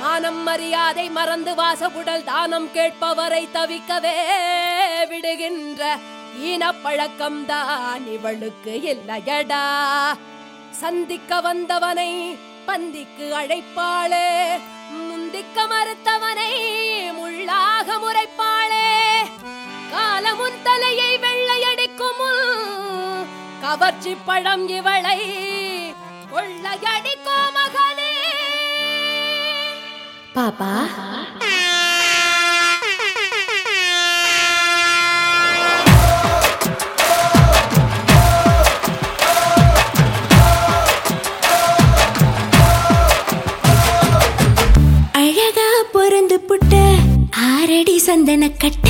மானம் மரியாதை மறந்து வாசகுடல் தானம் கேட்பவரை தவிக்கவே விடுகின்ற ஈனப்பழக்கம் தான் இவளுக்கு இல்லையடா சந்திக்க வந்தவனை பந்திக்கு அழைப்பாளே முந்திக்க மறுத்தவனை முள்ளாக முறைப்பாளே காலமுன் தலையை வெள்ளையடிக்கும் முன் கவர்ச்சி பழம் இவளை கொள்ளையடிக்கோ மகனே பாப்பா அழகா பொறந்து புட்ட ஆரடி சந்தன கட்ட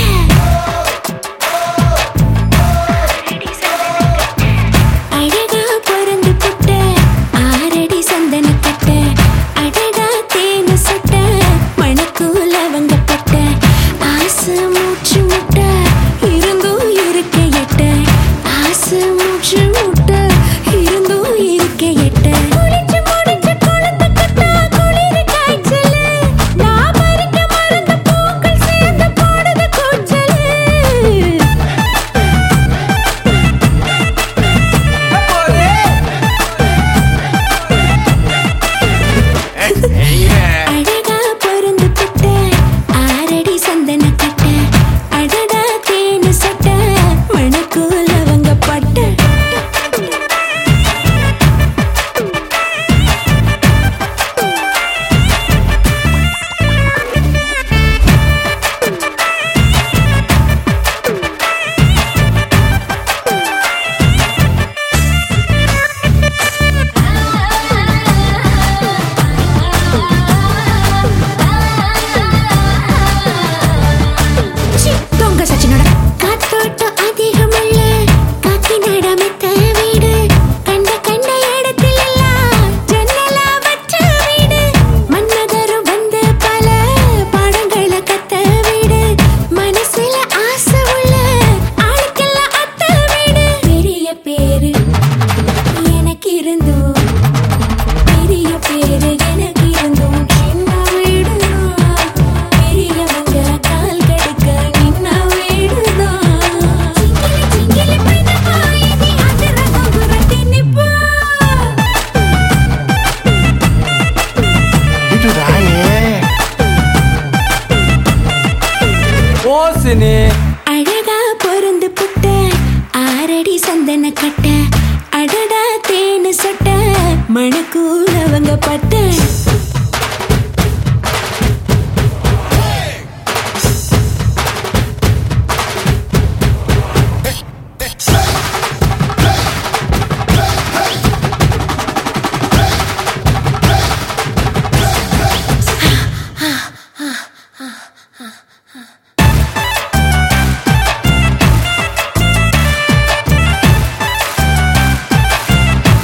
அழகா பொறந்து புட்ட ஆரடி சந்தன கட்ட அடடா தேனு சட்ட மணக்கூல வங்கப்பட்ட ஆசை மூச்சு முட்ட இருந்தும் இருக்க எட்ட ஆசை மூச்சு முட்ட இருந்தும் இருக்க எட்ட குளிச்சு முடிச்சு குழந்தை கட்டா குளிர் காய்ச்சலு நான் மறிக்க மறந்த பூக்கள் சேர்ந்து போடுது கூச்சலு அழகா பொருந்து புட்ட ஆரடி சந்தன கட்ட அடடா தேனு சட்ட மணக்கூல அவங்க பட்ட சி, தொங்க சச்சினோட காத்தோட்டம் அதிகமுள்ள காக்கி நடமித்த வீடு கண்ட கண்ட இடத்தில் எல்லாம் ஜன்னலா வச்ச வீடு மன்னதரும் வந்து பல பாடங்களை கத்த வீடு மனசுல ஆசை உள்ள ஆளுக்கெல்லாம் அத்த வீடு பெரிய பேரு எனக்கு இருந்தோம் பெரிய பேரு எனக்கு இருந்தோம் சின்ன வீடுதான் பெரியவங்க கால் கடுக்க நின்ன வீடுதான் சிங்கிலி சிங்கிலி பையனமா இது அதிரகம் புரட்டி நிப்பா ஓசினி அழகா பொருந்து புட்ட ஆரடி சந்தன கட்ட அடடா தேனு சொட்ட மணக்கூலவங்க பட்ட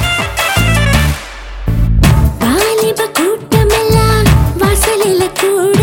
வாலிப கூட்டமெல்லாம் வாசலில கூட